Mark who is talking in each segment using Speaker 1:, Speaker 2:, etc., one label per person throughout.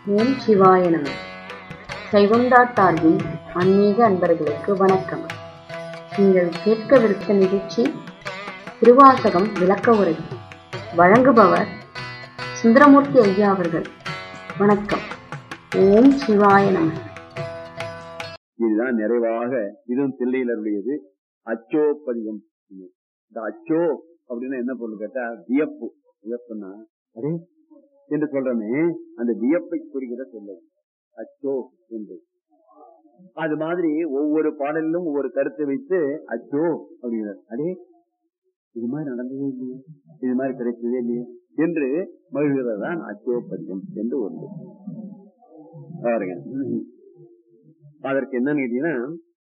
Speaker 1: ஓம் சிவாய நம சைவந்தா சார்பில் ஆன்மீக அன்பர்களுக்கு வணக்கம் நீங்கள் கேட்கவிருக்க நிகழ்ச்சி திருவாசகம் விளக்க உரை வழங்குபவர் சுந்தரமூர்த்தி ஐயா அவர்கள் வணக்கம் ஓம் சிவாய நம
Speaker 2: இதுதான் நிறைவாக இதுவும் தில்லையிலருடையது அச்சோ பதிகம் இந்த அச்சோ அப்படின்னா என்ன பொருள் கேட்டா வியப்பு வியப்புன்னா அரே என்று சொல்றமே அந்த வியப்பை குறிக்கிற சொல்ல அச்சோ என்று அது மாதிரி ஒவ்வொரு பாடலிலும் ஒவ்வொரு கருத்தை வைத்து அச்சோ அப்படிங்கிறார் அடே இது மாதிரி நடந்ததே இல்லையே இது மாதிரி கிடைத்ததே இல்லையே என்று மகிழ்கிறதான் அச்சோ பதிகம் என்று ஒன்று பாருங்க அதற்கு என்னன்னு கேட்டீங்கன்னா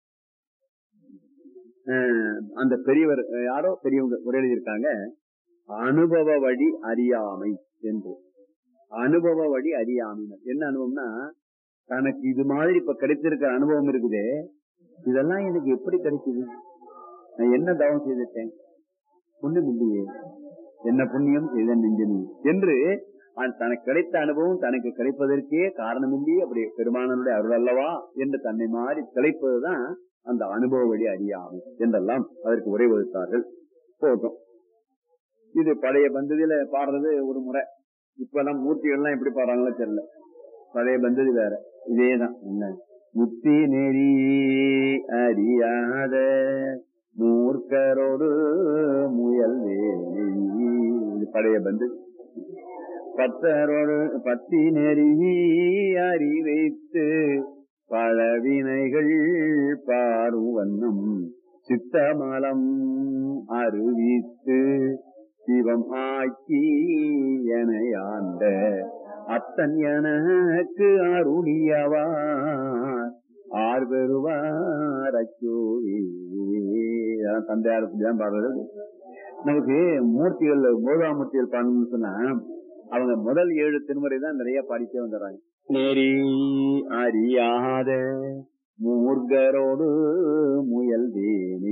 Speaker 2: அஹ் அந்த பெரியவர் அஹ் யாரோ பெரியவங்க ஒரு எழுதியிருக்காங்க அனுபவ வழி அறியாமை என்று அனுபவ வழி அறியாமைனர் என்ன அனுபவம்னா தனக்கு இது மாதிரி இப்ப கிடைத்திருக்கிற அனுபவம் இருக்குதே இதெல்லாம் எனக்கு எப்படி கிடைக்குது நான் என்ன தவம் செய்துட்டேன் ஒண்ணும் இல்லையே என்ன புண்ணியம் செய்த நெஞ்சனி என்று அது தனக்கு கிடைத்த அனுபவம் தனக்கு கிடைப்பதற்கே காரணமில்லையே அப்படி பெருமானனுடைய அருள் அல்லவா என்று தன்னை மாறி திளைப்பதுதான் அந்த அனுபவ வழி அறியாமை என்றெல்லாம் அதற்கு உரை வகுத்தார்கள் போட்டோம் இது பழைய பந்ததியில பாடுறது ஒரு முறை இப்ப எல்லாம் மூர்த்திகள்லாம் எப்படி பாடுறாங்களோ தெரியல பழைய பந்ததி வேற இதேதான் என்ன முத்தி நெறி அறியாத மூர்க்கரோடு முயல் வேலி இது பழைய பந்ததி பத்தரோடு பத்தி நெறி அறிவைத்து பழவினைகள் பாரும் வண்ணம் சித்தமலம் அறிவித்து சிவம் ஆக்கி எனையாண்ட அத்தன் எனக்கு அருளியவார் ஆர் பெறுவார் அச்சோவே தந்தையார் தான் பாடுறது நமக்கு மூர்த்திகள் மூதாமூர்த்திகள் பாடணும்னு சொன்னா அவங்க முதல் ஏழு திருமுறை தான் நிறைய படிக்க வந்துடுறாங்க நெறி அறியாத மூர்கரோடு முயல் தேனி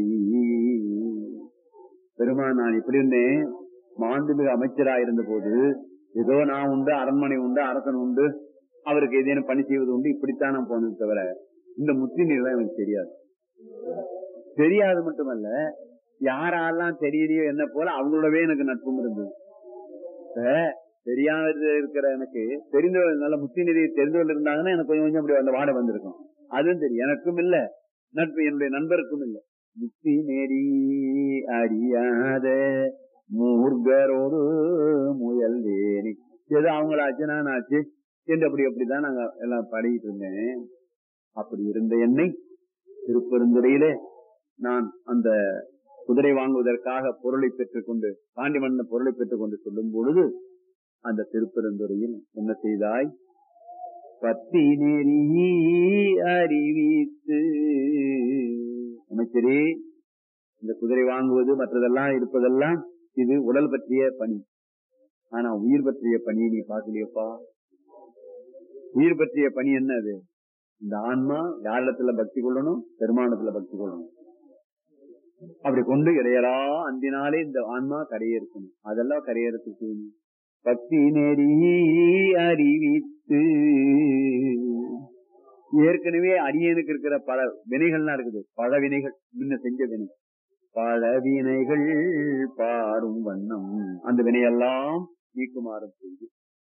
Speaker 2: பெருமான் நான் இப்படி இருந்தேன் மாண்புமிகு அமைச்சரா இருந்த போது ஏதோ நான் உண்டு அரண்மனை உண்டு அரசன் உண்டு அவருக்கு ஏதேனும் பணி செய்வது உண்டு இப்படித்தான் நான் போனது தவிர இந்த முத்தி நிலை எனக்கு தெரியாது தெரியாது மட்டுமல்ல யாரெல்லாம் தெரியலையோ என்ன போல அவங்களோடவே எனக்கு நட்பும் இருந்தது தெரியாத இருக்கிற எனக்கு தெரிந்தவர்கள் நல்ல முத்தி நெறியை தெரிந்தவர்கள் இருந்தாங்கன்னா எனக்கு கொஞ்சம் கொஞ்சம் அப்படி அந்த வாடை வந்திருக்கும் அதுவும் தெரியும் எனக்கும் இல்ல நட்பு என்னுடைய நண்பருக்கும் இல்ல முத்தி நெறி அறியாத மூர்கரோடு முயல் தேனி ஏதோ அவங்களாச்சு நான் ஆச்சு என்று அப்படி அப்படிதான் நாங்க எல்லாம் பழகிட்டு இருந்தேன் அப்படி இருந்த என்னை திருப்பெருந்துறையிலே நான் அந்த குதிரை வாங்குவதற்காக பொருளை பெற்றுக் கொண்டு பாண்டி மன்ன பொருளை பெற்றுக் கொண்டு சொல்லும் பொழுது அந்த திருப்பெருந்துறையில் என்ன செய்தாய் பத்தி நெறி அறிவித்து அமைச்சரே இந்த குதிரை வாங்குவது மற்றதெல்லாம் இருப்பதெல்லாம் இது உடல் பற்றிய பணி ஆனா உயிர் பற்றிய பணியை நீ பார்க்கலையப்பா உயிர் பற்றிய பணி என்ன அது இந்த ஆன்மா யாரிடத்துல பக்தி கொள்ளணும் பெருமானத்துல பக்தி கொள்ளணும் அப்படி கொண்டு இடையலா அந்தினாலே இந்த ஆன்மா கரையேற்கணும் அதெல்லாம் கரையேறத்துக்கு பக்தி நெறி அறிவித்து ஏற்கனவே அடியனுக்கு இருக்கிற பல வினைகள்லாம் இருக்குது பல வினைகள் முன்ன செஞ்ச வினை பல வினைகள் பாரும் வண்ணம் அந்த வினையெல்லாம் நீக்குமாறும் செய்து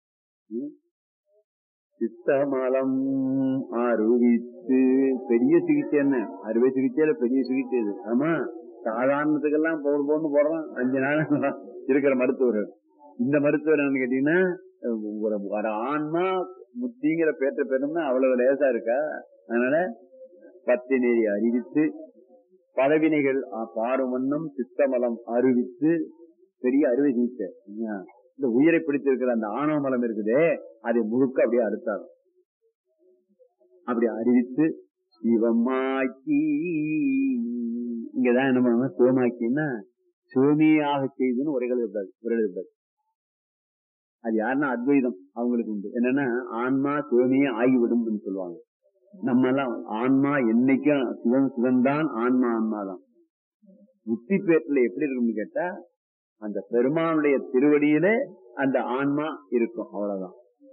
Speaker 2: சித்தமலம் அருவித்து பெரிய சிகிச்சை என்ன அறுவை சிகிச்சையில பெரிய சிகிச்சை இது ஆமா சாதாரணத்துக்கெல்லாம் போடு போட்டு போடுறோம் அஞ்சு நாள் இருக்கிற மருத்துவர்கள் இந்த மருத்துவர் என்னன்னு கேட்டீங்கன்னா ஒரு ஆன்மா முத்திங்கிற பேற்ற பெறணும்னா அவ்வளவு லேசா இருக்கா அதனால பத்து நெறி அறிவித்து பதவினைகள் பாரும் வண்ணம் சித்தமலம் அறிவித்து பெரிய அறுவை சிகிச்சை இந்த உயிரை பிடித்திருக்கிற அந்த ஆணவ மலம் இருக்குதே அதை முழுக்க அப்படியே அறுத்தார் அப்படி அறிவித்து சிவமாக்கி இங்கதான் என்ன பண்ணுவாங்க சிவமாக்கின்னா சிவமியாக செய்துன்னு உரைகள் இருப்பாரு உரைகள் இருப்பாரு அது யாருன்னா அத்வைதம் அவங்களுக்கு உண்டு என்னன்னா ஆன்மா சிவமையே ஆகிவிடும் சொல்லுவாங்க நம்ம எல்லாம் ஆன்மா என்னைக்கும் சிவன் சிவன் தான் ஆன்மா ஆன்மா தான் முத்தி பேட்டில் எப்படி இருக்கும்னு கேட்டா அந்த பெருமானுடைய திருவடியிலே அந்த ஆன்மா இருக்கும் அவ்வளவுதான்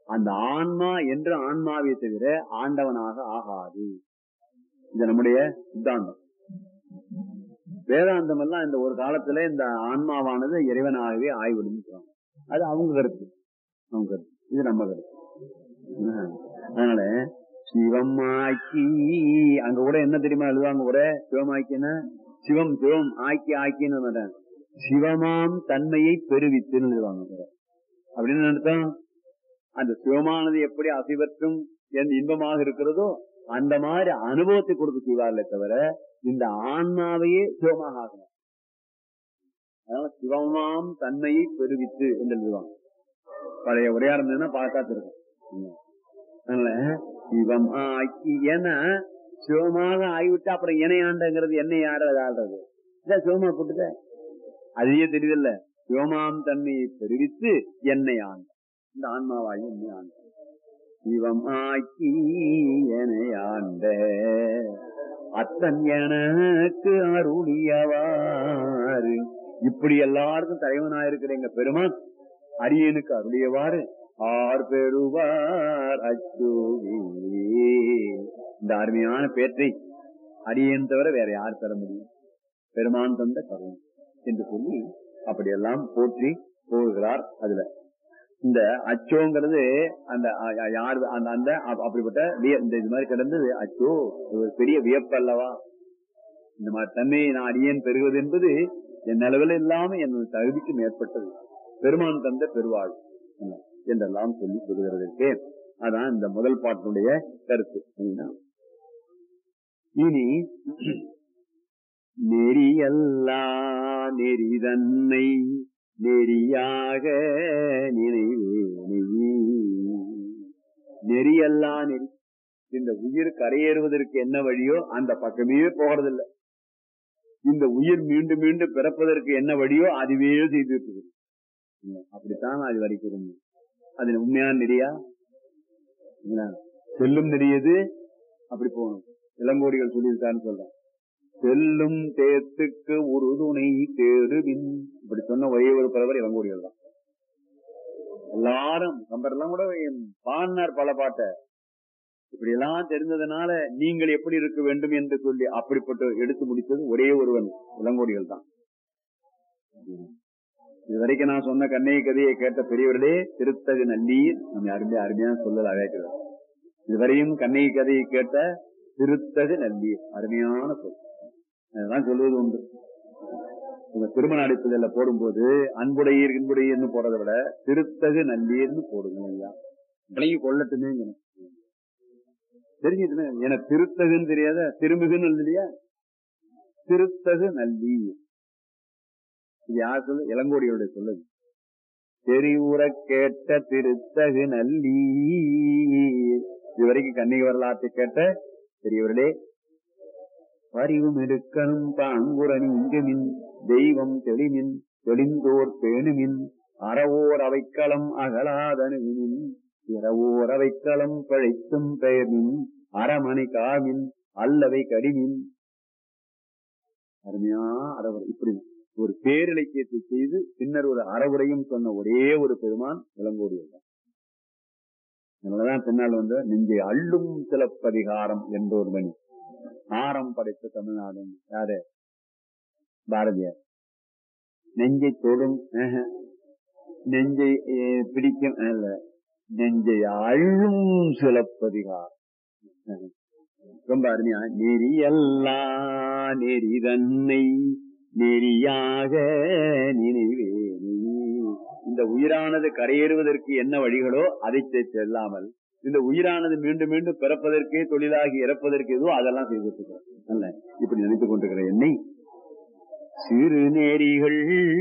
Speaker 2: அந்த ஆன்மா என்று ஆன்மாவை தவிர ஆண்டவனாக ஆகாது இது நம்முடைய சித்தாந்தம் வேதாந்தம் எல்லாம் இந்த ஒரு காலத்துல இந்த ஆன்மாவானது இறைவனாகவே ஆய்விடும் அது அவங்க கருத்து அவங்க கருத்து இது நம்ம கருத்து ஆஹ். அதனால சிவமாக்கி அங்க கூட என்ன தெரியுமா எழுதுவாங்க கூட சிவமாக்கினா சிவம் சிவம் ஆக்கி ஆக்கின்னு மாட்டாங்க சிவமாம் தன்மையை பெருவித்துன்னு எழுதுவாங்க கூட அப்படின்னு அர்த்தம் அந்த சிவமானது எப்படி அசைவற்றும் என் இன்பமாக இருக்கிறதோ அந்த மாதிரி அனுபவத்தை கொடுக்க செய்வார்களே தவிர இந்த ஆன்மாவையே சிவமாக ஆகணும் அதனால சிவமாம் தன்மையை பெருவித்து என்று எழுதுவாங்க பழைய உரையா இருந்ததுன்னா பார்த்தா இருக்கும் அதனால சிவம் ஆக்கி ஏன்னா சிவமாக ஆகிவிட்டு அப்புறம் இணையாண்டங்கிறது என்ன யாரு அது ஆள்றது இல்ல சிவமா போட்டுக்க அதையே தெரியுதில்ல சிவமாம் தன்மையை பெருவித்து என்னை ஆண்ட இந்த ஆன்மாவாகி என்னை ஆண்ட சிவம் ஆக்கி என்னை ஆண்ட அத்தன் எனக்கு அருளியவாறு இப்படி எல்லாருக்கும் தலைவனாயிருக்கிற எங்க பெருமான் அரியனுக்கு அருளியவாறு ஆர் பெறுவார் அச்சோவி இந்த அருமையான பேற்றை அரியன் தவிர வேற யார் தர முடியும் பெருமான் தந்த கருணை என்று சொல்லி அப்படியெல்லாம் போற்றி போகிறார் அதுல இந்த அச்சோங்கிறது அந்த அ- அ- யார் அந்த அந்த அ- அப்படிப்பட்ட விய- இந்த இது மாதிரி கிடந்தது அச்சோ இது ஒரு பெரிய வியப்பு அல்லவா இந்த மாதிரி தன்மையை நான் அடியேன் பெறுவது என்பது என் அளவில் இல்லாம என் தகுதிக்கு மேற்பட்டது பெருமான் தந்த பெருவாள் என்ன, என்றெல்லாம் சொல்லி சொல்லுகிறதற்கு அதான் இந்த முதல் பாட்டினுடைய கருத்து சரிங்களா? இனி நெறியல்லா நெறி தன்னை நெறியாக நினைவே நெறியல்லா நெறி இந்த உயிர் கரையேறுவதற்கு என்ன வழியோ அந்த பக்கமே போகிறதில்ல இந்த உயிர் மீண்டும் மீண்டும் பிறப்பதற்கு என்ன வழியோ அதுவே செய்து இருக்குது அப்படித்தான் அது வரைக்கும் இருந்தது. அது உண்மையான நெறியா என்ன? செல்லும் நெறியது அப்படி போகணும் இளங்கோடிகள் சொல்லியிருக்காருன்னு சொல்றேன் செல்லும் தேத்துக்கு ஒரு துணை தேடுவின் இப்படி சொன்ன ஒரே ஒரு பலவர் இளங்கோடிகள் தான் எல்லாரும் கம்பரெல்லாம் கூட பாடினார் பல பாட்டை இப்படி எல்லாம் தெரிந்ததுனால நீங்கள் எப்படி இருக்க வேண்டும் என்று சொல்லி அப்படிப்பட்ட எடுத்து முடித்தது ஒரே ஒருவன் இளங்கோடிகள் தான் இதுவரைக்கும் நான் சொன்ன கண்ணை கதையை கேட்ட பெரியவர்களே திருத்தகு நல்லீர் நம்ம அருமையா அருமையான சொல்லல அழைக்கிறார் இதுவரையும் கண்ணை கதையை கேட்ட திருத்தகு நல்லீர் அருமையான சொல் அதெல்லாம் சொல்வது உண்டு உங்க திருமண அடிப்படையில போடும்போது அன்புடையீர் இன்புடையீர்னு போறதை விட திருத்தகு நல்லீர்னு போடுங்க ஐயா விலகி கொள்ளட்டுமே தெரிஞ்சுட்டுமே எனக்கு திருத்தகுன்னு தெரியாத திருமிகுன்னு எழுது இல்லையா திருத்தகு நல்லீர் இது யார் சொல்லு இளங்கோடிகளுடைய சொல்லுது தெரிவுற கேட்ட திருத்தகு நல்லி இதுவரைக்கும் கன்னிகை வரலாற்றை கேட்ட பெரியவர்களே பரிவும் இருக்கணும் பாங்குரணி இங்குமின் தெய்வம் தெளிமின் தெளிந்தோர் பேணுமின் அறவோர் அவைக்களம் அகலாதனுவின் பிறவோர் அவைக்களம் பழைத்தும் பெயர்மின் அறமணி காமின் அல்லவை கடிமின் அருமையா அறவர் இப்படி ஒரு பேரிலக்கியத்தை செய்து பின்னர் ஒரு அறவுரையும் சொன்ன ஒரே ஒரு பெருமான் இளங்கோடியர் தான் அதனாலதான் பின்னால் வந்து நெஞ்சை அள்ளும் சிலப்பதிகாரம் என்ற ஒரு மணி ஆரம் படைத்த தமிழ்நாடு யாரு பாரதியார் நெஞ்சை தொடும் ஆஹா. நெஞ்சை அஹ், பிடிக்கும் அல்ல நெஞ்சை அள்ளும் சிலப்பதிகாரம் ஆஹா. ரொம்ப அருமையா நெறியல்லா நெறி தன்னை நெறியாக நினைவே இந்த உயிரானது கரையேறுவதற்கு என்ன வழிகளோ அதை செ- செல்லாமல் இந்த உயிரானது மீண்டும் மீண்டும் பிறப்பதற்கே தொழிலாகி இறப்பதற்கு எதுவோ அதெல்லாம் செய்துட்டு இருக்கிறோம். அல்ல இப்படி நினைத்துக் கொண்டிருக்கிற என்னை சிறு நேரிகள்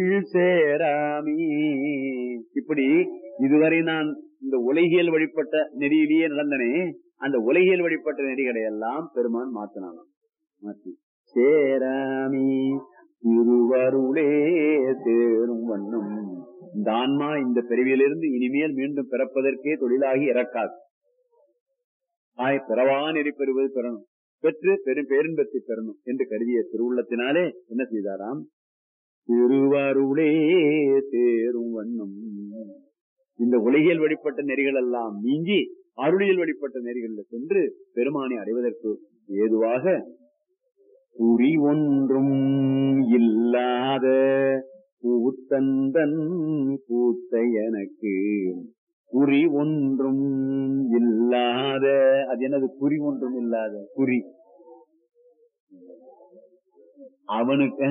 Speaker 2: சேராமி இப்படி இதுவரை நான் இந்த உலகியல் வழிபட்ட நெறியிலேயே நடந்தனே அந்த உலகியல் வழிபட்ட நெறிகளை எல்லாம் பெருமான் மாத்தினானாம் மாற்றி சேராமி திருவருளே சேரும் வண்ணம் இந்த ஆன்மா இந்த பிறவியிலிருந்து இனிமேல் மீண்டும் பிறப்பதற்கே தொழிலாகி இறக்காது ஆய் பிறவா நெறி பெறுவது பெறணும் பெற்று பெரும் பேரின்பத்தை பெறணும் என்று கருதிய திருவுள்ளத்தினாலே என்ன செய்தாராம் திருவருளே தேரும் வண்ணம் இந்த உலகியல் வழிபட்ட நெறிகள் எல்லாம் நீங்கி அருளியல் வழிபட்ட நெறிகளில் சென்று பெருமானை அடைவதற்கு ஏதுவாக குறி ஒன்றும் இல்லாத கூத்தந்தன் கூத்தை எனக்கு குறி ஒன்றும் இல்லாத அது என்னது குறி ஒன்றும் இல்லாத குறி அவனுக்கு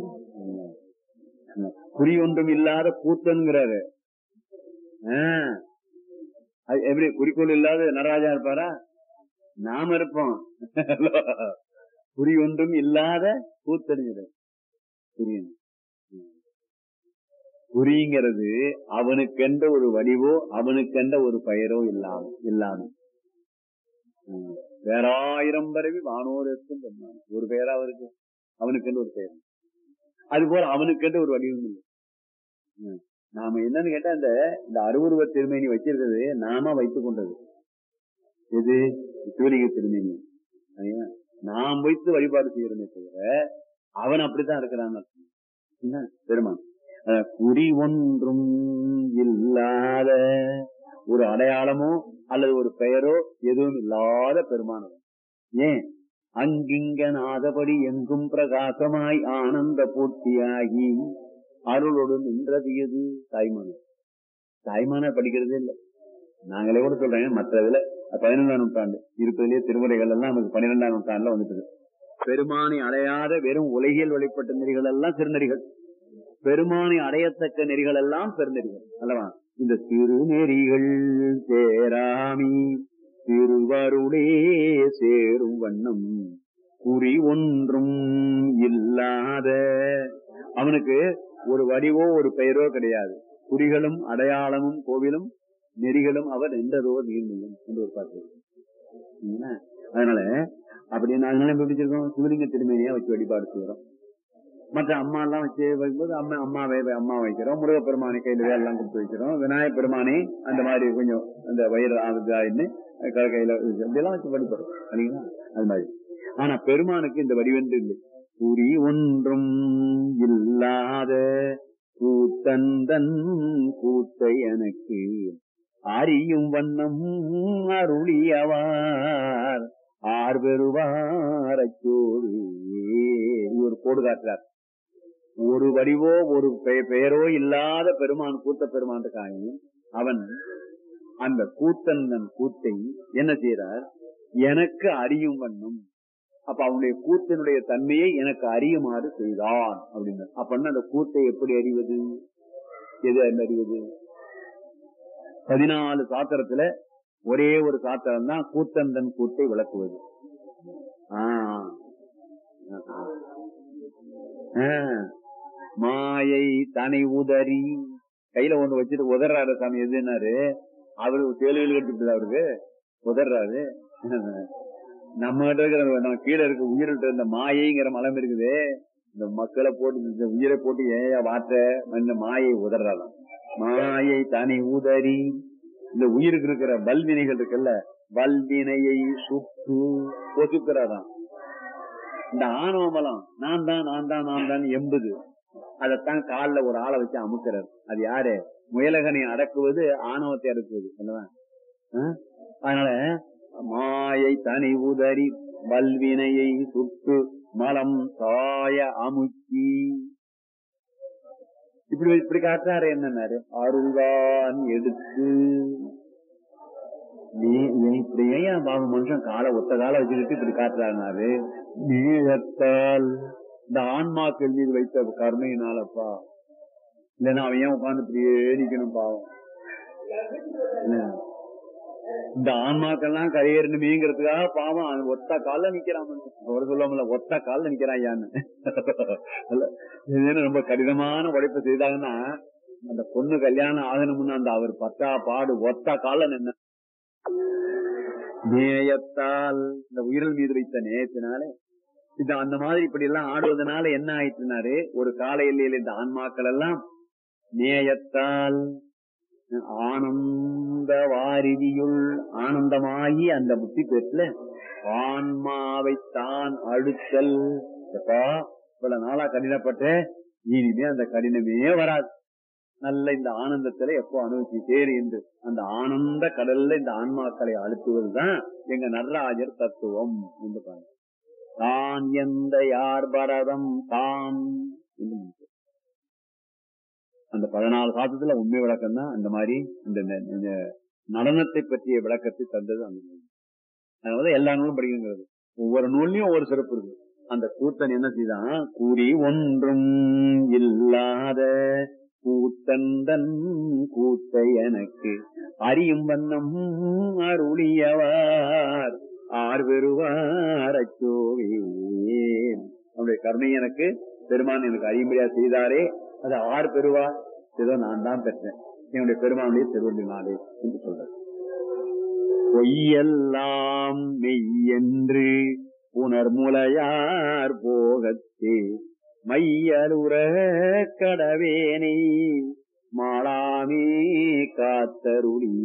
Speaker 2: குறி ஒன்றும் இல்லாத கூத்தன்கிறாரு ஆஹ், அது எப்படி குறிக்கோள் இல்லாத நடராஜா இருப்பாரா நாம இருப்போம் குறி ஒன்றும் இல்லாத கூத்தனுங்கிறது புரியும் குறிங்கிறது அவனுக்கென்ற ஒரு வடிவோ அவனுக்கென்ற ஒரு பெயரோ இல்லாம இல்லாம ம். வேற ஆயிரம் பரவி வானோர் இருக்கும் பெருமான். ஒரு பெயரா அவருக்கு அவனுக்கென்று ஒரு பெயர் அது போல அவனுக்கென்று ஒரு வடிவம் இல்லை ம். நாம என்னன்னு கேட்டா இந்த இந்த அருவுருவ திருமேனி வச்சிருக்கிறது நாம வைத்துக் கொண்டது எது சிவலிங்க திருமேனி சரிங்களா? நாம் வைத்து வழிபாடு செய்யறமே தவிர அவன் அப்படித்தான் இருக்கிறான் அர்த்தம். என்ன? பெருமான் அஹ், குறி ஒன்றும் இல்லாத ஒரு அடையாளமோ அல்லது ஒரு பெயரோ எதுவும் இல்லாத பெருமானவன் ஏன் அங்கிங்க நாதபடி எங்கும் பிரகாசமாய் ஆனந்த பூர்த்தியாகி அருளோடு நின்றது எது தாய்மான தாய்மான படிக்கிறதே இல்லை நாங்களே கூட சொல்றேன் மற்ற இதுல பதினொன்றாம் நூற்றாண்டு இருப்பதிலேயே திருமுறைகள் எல்லாம் நமக்கு பன்னிரெண்டாம் நூற்றாண்டுல வந்துட்டு பெருமானை அடையாத வெறும் உலகியல் வழிபட்ட நெறிகள் எல்லாம் திருநெறிகள் பெருமானை அடையத்தக்க நெறிகள் எல்லாம் பெருநெறிகள் அல்லவா இந்த திருநெறிகள் சேராமி திருவருளே சேரும் வண்ணம் குறி ஒன்றும் இல்லாத அவனுக்கு ஒரு வடிவோ ஒரு பெயரோ கிடையாது குறிகளும் அடையாளமும் கோவிலும் நெறிகளும் அவர் எந்ததோ நீர்மையும் என்று ஒரு பாட்டு இருக்கு. சரிங்களா? அதனால அப்படி நாங்க எப்படி வச்சிருக்கோம் சிவலிங்க திருமேனியா வச்சு வழிபாடு செய்யறோம் மற்ற அம்மா எல்லாம் வச்சு வைக்கும்போது அம்மா அம்மாவை அம்மா வைக்கிறோம் முருகப்பெருமானை கையில வேலைலாம் கொடுத்து வைக்கிறோம் விநாயகப் பெருமானே அந்த மாதிரி கொஞ்சம் அந்த வயிறு ஆகுதாயின்னு கையில இப்படியெல்லாம் வச்சு வழிபடுறோம் சரிங்களா அது மாதிரி ஆனா பெருமானுக்கு இந்த வடிவென்று இல்லை குறி ஒன்றும் இல்லாத கூத்தந்தன் கூத்தை எனக்கு அறியும் வண்ணம் அருளியவார் ஆர் பெறுவாரச்சோடு ஒரு கோடு காட்டுறார் ஒரு வடிவோ ஒரு பெ- பெயரோ இல்லாத பெருமான் கூத்த பெருமான் காணி அவன் அந்த கூத்தன் கூத்தை என்ன செய்யறார் எனக்கு அறியும் வண்ணம் அப்ப அவனுடைய கூத்தினுடைய தன்மையை எனக்கு அறியுமாறு செய்தான் அப்படின்னு அப்ப அந்த கூத்தை எப்படி அறிவது எது அந்த அறிவது பதினாலு சாத்திரத்துல ஒரே ஒரு சாத்திரம் தான் கூத்தந்தன் கூத்தை விளக்குவது ஆஹ் ஆஹ். மாயை தனை உதறி கையில ஒண்ணு வச்சுட்டு உதறாரு சாமி எதுனாரு அவரு கேள்விகள் கட்டுப்பது அவருக்கு உதறாரு நம்ம கிட்ட இருக்கிற நம்ம கீழே இருக்க உயிரிட்ட இந்த மாயைங்கிற மலம் இருக்குது இந்த மக்களை போட்டு இந்த உயிரை போட்டு ஏன் வாட்ட இந்த மாயை உதறாராம் மாயை தனி உதறி இந்த உயிருக்கு இருக்கிற வல்வினைகள் இருக்குல்ல வல்வினையை சுட்டு ஒதுக்குறாராம் இந்த ஆணவ மலம் நான் தான் நான் தான் நான் தான் எண்பது அதைத்தான் காலில் ஒரு ஆளை வச்சு அமுக்கிறார் அது யாரு முயலகனை அடக்குவது ஆணவத்தை அடக்குவது அல்லவா ஆ? அதனால மாயை தனி உதறி வல்வினையை சுட்டு மலம் சாய அமுக்கி இப்படி இப்படி காட்டுறாரு என்னன்னாரு அருள்தான் எடுத்து நீ நீ இப்படி ஏன் பாவம் மனுஷன் காலை ஒத்த காலை வச்சுக்கிட்டு இப்படி காட்டுறாரு நீளத்தால் இந்த ஆன்மாக்கள் மீது வைத்த கருணையினாலப்பா இல்லைன்னா அவன் ஏன் உட்கார்ந்து இப்படியே நிக்கணும் பாவம் என்ன? இந்த ஆன்மாக்கள்லாம் கரையேறணுமேங்கிறதுக்காக பாவம் அவன் ஒத்த கால்ல நிக்கிறான் மனுஷன். அவர் சொல்லாமல ஒத்த கால்ல நிக்கிறான் ஐயான்னு அல்ல, இது என்ன ரொம்ப கடினமான உழைப்பு செய்தாங்கன்னா அந்த பொண்ணு கல்யாணம் ஆகணும்னு அந்த அவர் பத்தா பாடு ஒத்த கால்ல நின்ன நேயத்தால் இந்த உயிரில் மீது வைத்த நேயத்தினாலே இந்த அந்த மாதிரி இப்படி எல்லாம் ஆடுவதனால என்ன ஆயிட்டுனாரு ஒரு கால எல்லையில் இந்த ஆன்மாக்கள் எல்லாம் நேயத்தால் ஆனந்த வாரிதியுள் ஆனந்தமாகி அந்த புத்தி பெற்ற ஆன்மாவை தான் அழுத்தல் எப்பா இவ்வளவு நாளா கடினப்பட்ட இனிமே அந்த கடினமே வராது நல்ல இந்த ஆனந்தத்துல எப்போ அனுபவிச்சுட்டே என்று அந்த ஆனந்த கடல்ல இந்த ஆன்மாக்களை அழுத்துவதுதான் எங்க நடராஜர் தத்துவம் என்று பாருங்க தான் எந்த யார் பரதம் தான் என்று முடிச்சார். அந்த பதினாலு சாத்தத்துல உண்மை விளக்கம் தான் அந்த மாதிரி இந்த இந்த- இந்த நடனத்தை பற்றிய விளக்கத்தை தந்தது அந்த நூல் அதனால எல்லா நூலும் படிக்கணுங்கிறது ஒவ்வொரு நூல்லையும் ஒவ்வொரு சிறப்பு இருக்கு அந்த கூத்தன் என்ன செய்தான் கூறி ஒன்றும் இல்லாத கூத்தந்தன் கூத்தை எனக்கு அறியும் வண்ணம் அருளியவார் ஆர் பெறுவார் அச்சோவே அவருடைய கருணை எனக்கு பெருமான் எனக்கு அறியும்படியா செய்தாரே அது ஆர் பெறுவார் ஏதோ நான் தான் பெற்றேன் என்னுடைய பெருமானுடைய திருவள்ளினாலே என்று சொல்றார் பொய்யெல்லாம் மெய்யென்று புனர்முலையார் போகத்தே மையலுற கடவேனை மாளாமே காத்தருளி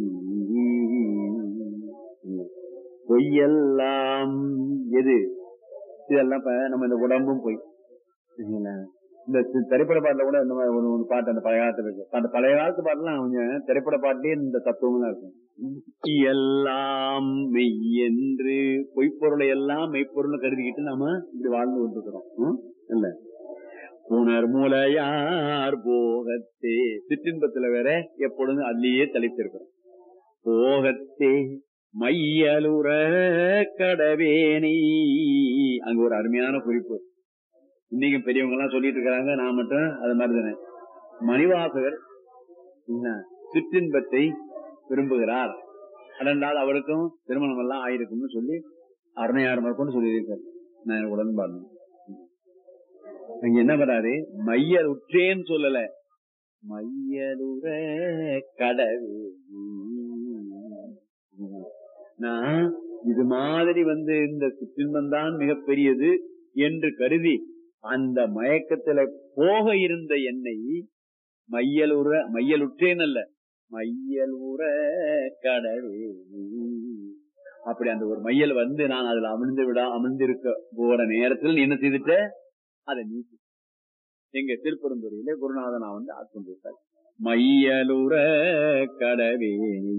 Speaker 2: பொய்யெல்லாம் எது இதெல்லாம் இப்ப நம்ம இந்த உடம்பும் பொய் சரிங்களா? இந்த தி- திரைப்பட பாட்டுல கூட இந்த மாதிரி ஒரு ஒரு பாட்டு அந்த பழைய காலத்துல இருக்கு அந்த பழைய காலத்து பாட்டுலாம் கொஞ்சம் திரைப்பட பாட்டிலே இந்த தத்துவம் தான் இருக்கும் எல்லாம் மெய்யென்று பொய்ப்பொருளை எல்லாம் மெய்ப்பொருள் கருதிக்கிட்டு நாம இப்படி வாழ்ந்து கொண்டிருக்கிறோம் ம்? இல்ல புனர்முலையார் போகத்தே சிற்றின்பத்துல வேற எப்பொழுதும் அதுலயே தலைத்திருக்கிறோம் போகத்தே மையலுற கடவேனை அங்க ஒரு அருமையான குறிப்பு இன்னைக்கு பெரியவங்க எல்லாம் சொல்லிட்டு இருக்காங்க நான் மட்டும் அது மாதிரி தானே மணிவாசகர் என்ன, சிற்றின்பத்தை விரும்புகிறார் அதனால் அவருக்கும் திருமணம் எல்லாம் ஆயிருக்கும்னு சொல்லி அருணையார் கொண்டு சொல்லியிருக்காரு நான் எனக்கு உடன்பாடு அங்க என்ன பண்றாரு மையல் உற்றேன்னு சொல்லல மையலுற கடவு நான் இது மாதிரி வந்து இந்த சிற்றின்பம் தான் மிகப்பெரியது என்று கருதி அந்த மயக்கத்துல போக இருந்த என்னை மையலுற மையலுற்றேன் அல்ல மையலுற கடவே அப்படி அந்த ஒரு மையல் வந்து நான் அதுல அமிழ்ந்து விடா அமிழ்ந்திருக்க போற நேரத்தில் நீ என்ன செய்துட்ட அதை நீக்கி எங்க திருப்பெருந்துறையில குருநாதனா வந்து ஆட்கொண்டிருக்கார் மையலுற கடவே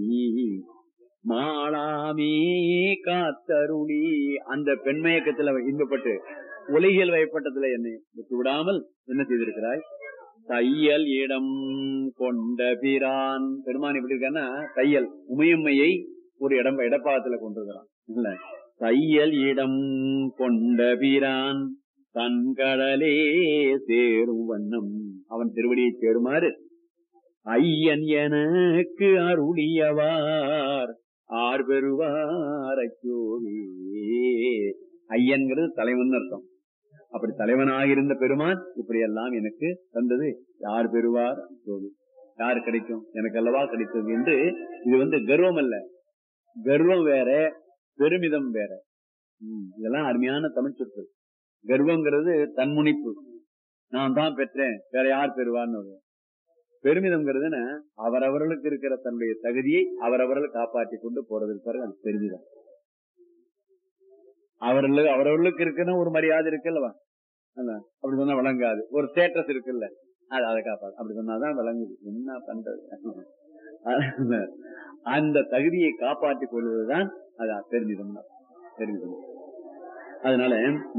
Speaker 2: மாளாமே காத்தருளி அந்த பெண்மயக்கத்துல இன்பப்பட்டு உலகியல் வயப்பட்டதுல என்னை விட்டு விடாமல் என்ன செய்திருக்கிறாய் தையல் இடம் கொண்ட பிரான் பெருமான் எப்படி இருக்கான்னா தையல் உமையம்மையை ஒரு இடம் இடப்பாகத்துல கொண்டிருக்கிறான் இல்ல தையல் இடம் கொண்ட பிரான் தன்கடலே சேரும் வண்ணம் அவன் திருவடியை சேருமாறு ஐயன் எனக்கு அருளியவார் ஆர் பெறுவார் அச்சோவே ஐயன்கிறது தலைவன் அர்த்தம் அப்படி தலைவனாக இருந்த பெருமான் இப்படி எல்லாம் எனக்கு தந்தது யார் பெறுவார் அச்சோவே யார் கிடைக்கும் எனக்கு அல்லவா கிடைத்தது என்று இது வந்து கர்வம் அல்ல கர்வம் வேற பெருமிதம் வேற ம், இதெல்லாம் அருமையான தமிழ் சொற்கள் கர்வங்கிறது தன்முனிப்பு நான் தான் பெற்றேன் வேற யார் பெறுவார்னு வரும். பெருமிதம்ங்கிறது என்ன, அவரவர்களுக்கு இருக்கிற தன்னுடைய தகுதியை அவரவர்கள் காப்பாற்றி கொண்டு போறது இருப்பாரு அது பெருமிதம் அவர்களுக்கு அவரவர்களுக்கு இருக்குன்னு ஒரு மரியாதை இருக்குல்லவா அல்ல, அப்படி சொன்னா விளங்காது ஒரு ஸ்டேட்டஸ் இருக்குல்ல அது அதை காப்பாது அப்படி சொன்னாதான் விளங்குது என்ன பண்றது அதனால அந்த தகுதியை காப்பாற்றிக் கொள்வதுதான் அது பெருமிதம் பெருமிதம் அதனால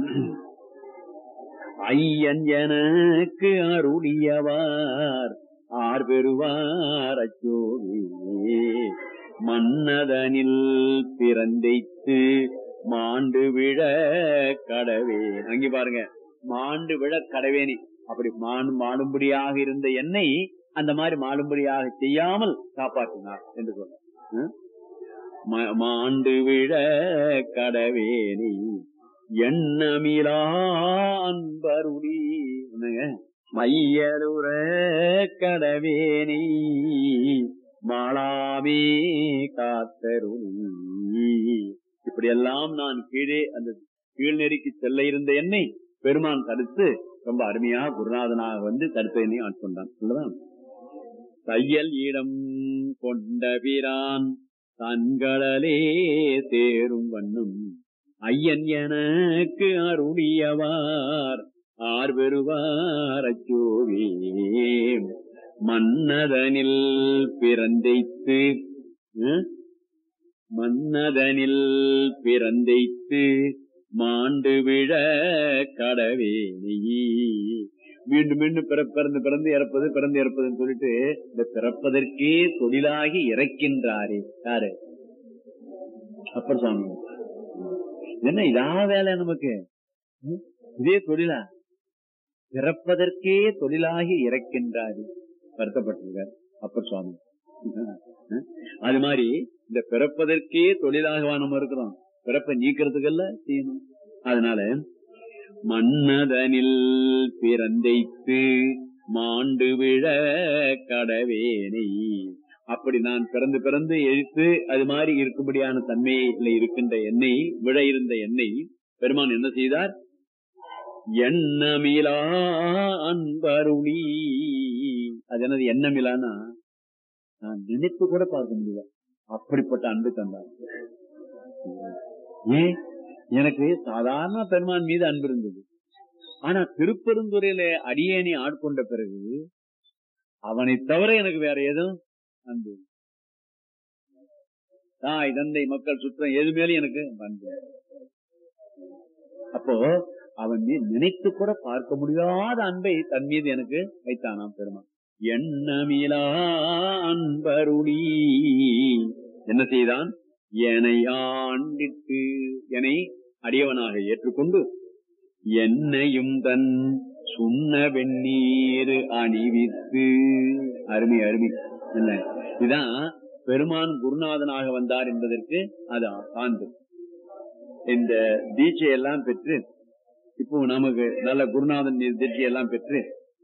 Speaker 2: ஐயன் எனக்கு அருளியவார் ஆர் பெறுவார் அச்சோவே மன்னதனில் பிறந்தைத்து மாண்டு விழ கடவே அங்கே பாருங்க மாண்டு விழ கடவேனி அப்படி மாண்டு மாடும்படியாக இருந்த என்னை அந்த மாதிரி மாடும்படியாக செய்யாமல் காப்பாற்றினார் என்று சொல்ற ம- மாண்டு விழ கடவேனி எண்ணமிலா அன்பருளி என்னங்க மையலுற கடவேனி மாளாமே காத்தருளி இப்படியெல்லாம் நான் கீழே அந்த கீழ்நெறிக்கு செல்ல இருந்த என்னை பெருமான் தடுத்து ரொம்ப அருமையா குருநாதனாக வந்து தடுத்த என்னை ஆட்கொண்டான் அல்லதான் தையல் இடம் கொண்ட பிரான் தன்கடலே தேரும் வண்ணம் ஐயன் எனக்கு அருளியவார் ஆர் பெறுவார் அச்சோவே மன்னதனில் பிறந்தைத்து ம்? மன்னதனில் பிறந்தைத்து மாண்டு விழ கடவேணி மீண்டும் மீண்டும் பிற- பிறந்து பிறந்து இறப்பது பிறந்து இறப்பதுன்னு சொல்லிட்டு இந்த பிறப்பதற்கே தொழிலாகி இறக்கின்றாரே யாரு அப்பர் சுவாமி என்ன இதா வேலை நமக்கு ம்? இதே தொழிலா பிறப்பதற்கே தொழிலாகி இறக்கின்றாரு வருத்தப்பட்டிருக்கார் அப்பர் சுவாமி ம்? அது மாதிரி இந்த பிறப்பதற்கே தொழிலாகவா நம்ம இருக்கிறோம் பிறப்பை நீக்கிறதுக்கெல்லாம் செய்யணும் அதனால மன்னதனில் பிறந்தைத்து மாண்டு விழ கடவேனை அப்படி நான் பிறந்து பிறந்து எழுத்து அது மாதிரி இருக்கும்படியான தன்மையில இருக்கின்ற எண்ணெய் விழ இருந்த எண்ணெய் பெருமான் என்ன செய்தார் எண்ணமிலா அன்பருளி அது என்னது எண்ணமிலானா நான் நினைத்து கூட பார்க்க முடியல அப்படிப்பட்ட அன்பு தந்தார் ஏன் எனக்கு சாதாரண பெருமான் மீது அன்பு இருந்தது ஆனா திருப்பெருந்துறையில அடியேனை ஆட்கொண்ட பிறகு அவனை தவிர எனக்கு வேற எதுவும் அன்பு இல்லை. தாய் தந்தை மக்கள் சுற்றம் எது மேலும் எனக்கு அன்பு இல்லை. அப்போ அவன் மீது நினைத்து கூட பார்க்க முடியாத அன்பை தன் மீது எனக்கு வைத்தானாம் பெருமான் எண்ணமிலா அன்பருளி என்ன செய்தான் என்னை ஆண்டிட்டு என்னை அடியவனாக ஏற்றுக்கொண்டு என்னையும் தன் சுண்ண வெந்நீர் அணிவித்து அருமை அருமை என்ன இதுதான் பெருமான் குருநாதனாக வந்தார் என்பதற்கு அது சான்று இந்த தீட்சை எல்லாம் பெற்று இப்போ நமக்கு நல்ல குருநாதன் மீது தீட்சை எல்லாம் பெற்று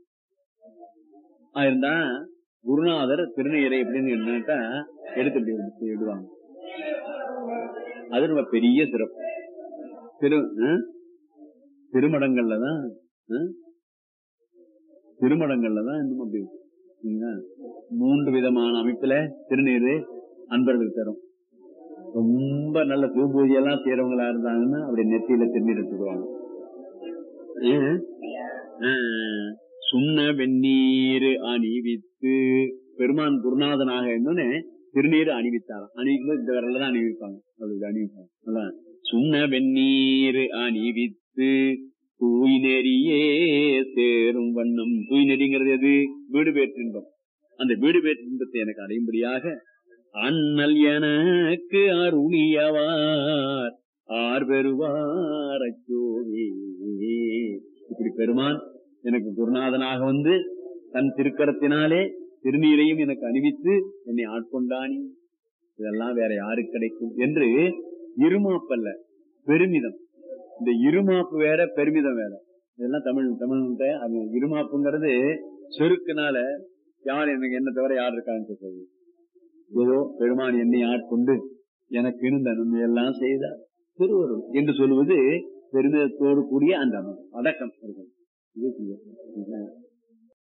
Speaker 2: இருந்தா குருநாதர் திருநீரை எப்படின்னு என்னட்டா எடுத்து இப்படி எடுத்து விடுவாங்க அது ரொம்ப பெரிய சிறப்பு திரு ஆ? திருமடங்கள்ல தான் ஆ? திருமடங்கள்ல தான் இன்னும் அப்படி இருக்கு. சரிங்களா? மூன்று விதமான அமைப்புல திருநீர் அன்பர்கள் தரும் ரொம்ப நல்ல பூபூஜை எல்லாம் செய்யறவங்களா இருந்தாங்கன்னா அப்படி நெத்தியில திருநீர் எடுத்துக்குவாங்க ஏன்? ஆ, சுண்ண வெந்நீர் அணிவித்து பெருமான் குருநாதனாக இருந்தோன்னு திருநீர் அணிவித்தாராம் அணிவிக்கும் இந்த விரல தான் அணிவிப்பாங்க அப்படி அணிவிப்பாங்க அதான். சுண்ண வெந்நீர் அணிவித்து தூய் நெறியே சேரும் வண்ணம் தூய் நெறிங்கிறது எது வீடு பேற்றின்பம் அந்த வீடு பேற்றின்பத்தை எனக்கு அடையும்படியாக அண்ணல் எனக்கு அருளியவார் ஆர் பெறுவார் அச்சோவே இப்படி பெருமான் எனக்கு குருநாதனாக வந்து தன் திருக்கரத்தினாலே திருநீரையும் எனக்கு அணிவித்து என்னை ஆட்கொண்டானி இதெல்லாம் வேற யாருக்கு கிடைக்கும் என்று இருமாப்பல்ல பெருமிதம் இந்த இருமாப்பு வேற பெருமிதம் வேற இதெல்லாம் தமிழ் தமிழ் அது இருமாப்புங்கிறது செருக்குனால யார் எனக்கு என்ன தவிர யார் இருக்கான்னு சொல்றது ஏதோ பெருமான் என்னை ஆட்கொண்டு எனக்கு இருந்த நன்மையெல்லாம் செய்தார் திருவருள் என்று சொல்லுவது பெருமிதத்தோடு கூடிய அந்த அடக்கம் இருக்கிறது. இது